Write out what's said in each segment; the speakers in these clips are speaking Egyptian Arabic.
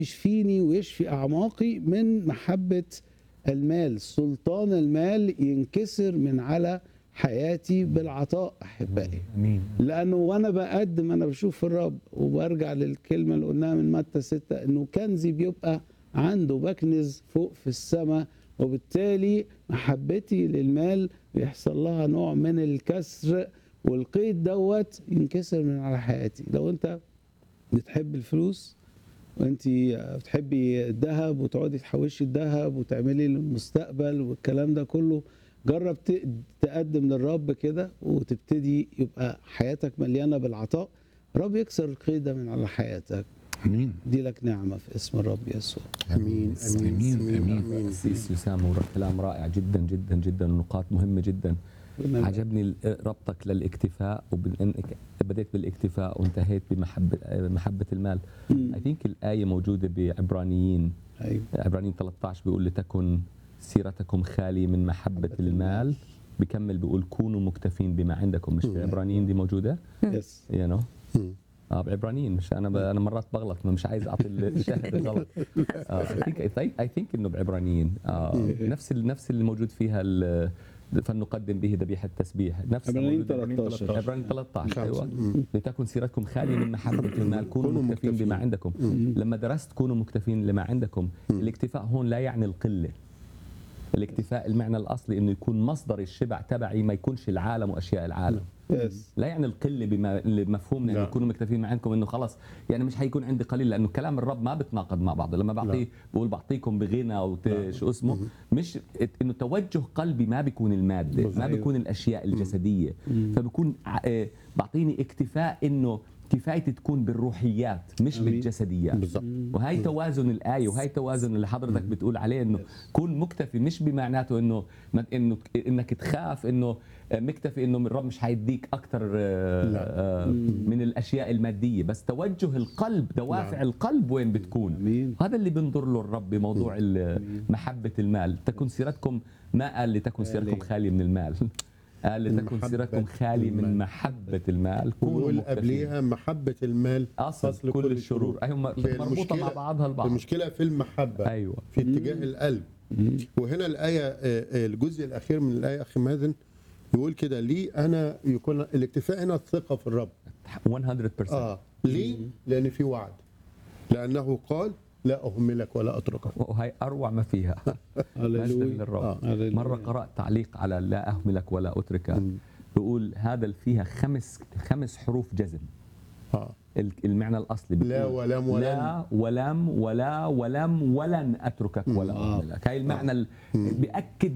يشفيني ويشفي أعماقي من محبة المال سلطان المال ينكسر من على حياتي بالعطاء أحبائي امين لانه وانا بقدم انا بشوف في الرب وبرجع للكلمه اللي قلناها من متى ستة انه كنزي بيبقى عنده بكنز فوق في السماء وبالتالي محبتي للمال بيحصل لها نوع من الكسر والقيد دوت ينكسر من على حياتي لو انت بتحب الفلوس وانت بتحبي الذهب وتقعدي تحوشي الذهب وتعملي للمستقبل والكلام ده كله جرب ت- تقدم للرب كده وتبتدي يبقى حياتك مليانه بالعطاء رب يكسر القيد ده من على حياتك امين دي لك نعمه في اسم الرب يسوع امين امين امين امين سيس يسام ورا كلام رائع جدا جدا جدا ونقاط مهمه جدا عجبني ال- ربطك للاكتفاء وانك بديت بالاكتفاء وانتهيت بمحبه محبه المال مم. اي ثينك الايه موجوده بعبرانيين ايوه عبرانيين 13 بيقول لتكن سيرتكم خالي من محبه المال بكمل بيقول كونوا مكتفين بما عندكم مش في عبرانيين دي موجوده يس يو نو مم. اه بعبرانيين مش انا ب... انا مرات بغلط ما مش عايز اعطي الشاهد الغلط اي ثينك اي ثينك انه بعبرانيين آه نفس ال... نفس اللي موجود فيها ال... فلنقدم به ذبيحه التسبيح نفس عبرانيين موجود 13. عبرانيين 13 خمسة. ايوه مم. لتكن سيرتكم خاليه من محبه المال كونوا كونوا مكتفين بما مكتفين. عندكم لما درست كونوا مكتفين لما عندكم الاكتفاء هون لا يعني القله الاكتفاء المعنى الاصلي انه يكون مصدر الشبع تبعي ما يكونش العالم واشياء العالم يس لا يعني القله بما اللي بمفهومنا انه لا. يكونوا مكتفين معكم انه خلص يعني مش حيكون عندي قليل لانه كلام الرب ما بتناقض مع بعضه لما بعطيه بقول بعطيكم بغنى وت... شو اسمه مش انه توجه قلبي ما بيكون الماده ما بيكون الاشياء الجسديه فبكون ع- آه، بعطيني اكتفاء انه كفايتي تكون بالروحيات مش أمين. بالجسديات بالضبط وهي توازن الايه وهي توازن اللي حضرتك بتقول عليه انه كون مكتفي مش بمعناته انه ما- انه انك تخاف انه مكتفي انه الرب مش حيديك اكثر لا. من الاشياء الماديه بس توجه القلب دوافع نعم. القلب وين بتكون امين هذا اللي بنظر له الرب بموضوع ال- محبه المال تكن سيرتكم ما قال لتكن سيرتكم آلي. خالي من المال قال لتكن محبة سيرتكم خالي من المال. محبه المال كونوا ونقول مكتفين قبليها محبة المال اصل كل الشرور ايوه مربوطه مع المشكلة- بعضها البعض المشكلة في المحبة ايوه في اتجاه القلب وهنا الآية آه، آه، الجزء الأخير من الآية أخي مازن يقول كده ليه أنا يكون الاكتفاء هنا الثقة في الرب 100% آه ليه؟ لأن في وعد لأنه قال لا أهملك ولا أتركك وهي اروع ما فيها مجدا هللويا للرب آه. هللويا. مره قرات تعليق على لا اهملك ولا اتركك بيقول هذا اللي فيها خمس خمس حروف جزم آه ال- المعنى الاصلي لا بيقول ولم ولن لا ولم ولا ولم ولن اتركك ولا آه. اهملك هاي المعنى ال- بياكد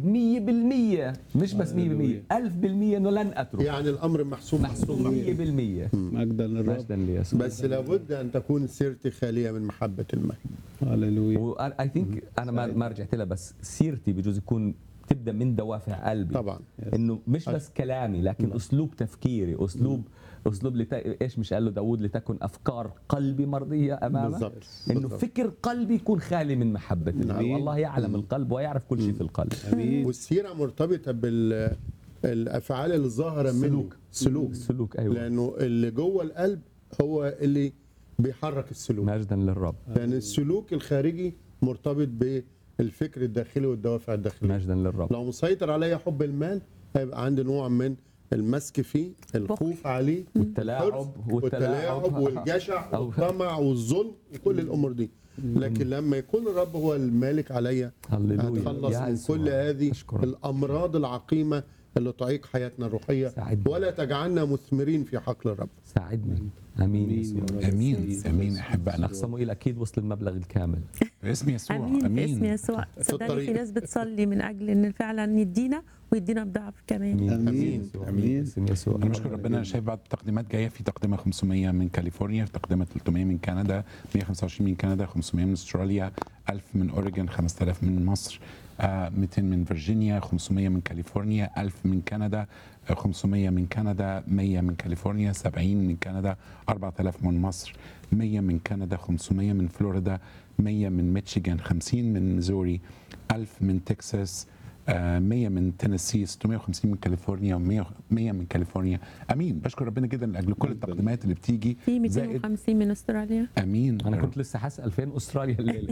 100% مش بس 100% هللويا. 1000% انه لن اترك يعني الأمر محسوم محسوب 100% مجدا للرب مجدا ليسوع بس لابد أن تكون سيرتي خالية من محبة المال هللويا واي ثينك انا ما ما رجعت لها بس سيرتي بجوز يكون تبدا من دوافع قلبي طبعا انه مش بس كلامي لكن اسلوب تفكيري اسلوب اسلوب لت... ايش مش قال له داوود لتكن افكار قلبي مرضيه امامك بالضبط انه بالضبط. فكر قلبي يكون خالي من محبه الله أمين. والله يعلم القلب ويعرف كل شيء في القلب امين والسيرة مرتبطة بالأفعال الظاهرة منه سلوك. سلوك السلوك ايوه لأنه اللي جوه القلب هو اللي بيحرك السلوك مجدا للرب لأن السلوك الخارجي مرتبط بالفكر الداخلي والدوافع الداخلية مجدا للرب لو مسيطر عليا حب المال هيبقى عندي نوع من المسك فيه الخوف عليه والتلاعب الحرص والتلاعب والجشع أو- والطمع والظلم وكل الامور دي لكن لما يكون الرب هو المالك عليا هللويا هتخلص يا من يسوع. كل هذه أشكرك. الامراض العقيمه اللي تعيق حياتنا الروحيه ساعدني. ولا تجعلنا مثمرين في حقل الرب ساعدني امين امين يسوع. يا رب. امين امين احبائنا اخ صموئيل اكيد وصل المبلغ الكامل باسم يسوع امين باسم امين يسوع صدقني الطريق. في ناس بتصلي من اجل ان فعلا يدينا ويدينا بضعف كمان امين يسوع. امين باسم يسوع انا بشكر ربنا انا شايف بعض التقديمات جايه في تقدمه 500 من كاليفورنيا تقدمه 300 من كندا 125 من كندا 500 من استراليا 1000 من اوريجون 5000 من مصر آه، 200 من فيرجينيا 500 من كاليفورنيا 1000 من كندا آه، 500 من كندا 100 من كاليفورنيا 70 من كندا 4000 من مصر 100 من كندا 500 من فلوريدا 100 من ميشيغان 50 من ميزوري 1000 من تكساس آه، 100 من تينيسي 650 من كاليفورنيا و100 100 من كاليفورنيا امين بشكر ربنا جدا لاجل كل التقديمات اللي بتيجي في زائد 250 من استراليا امين انا كنت لسه حاسال فين استراليا الليله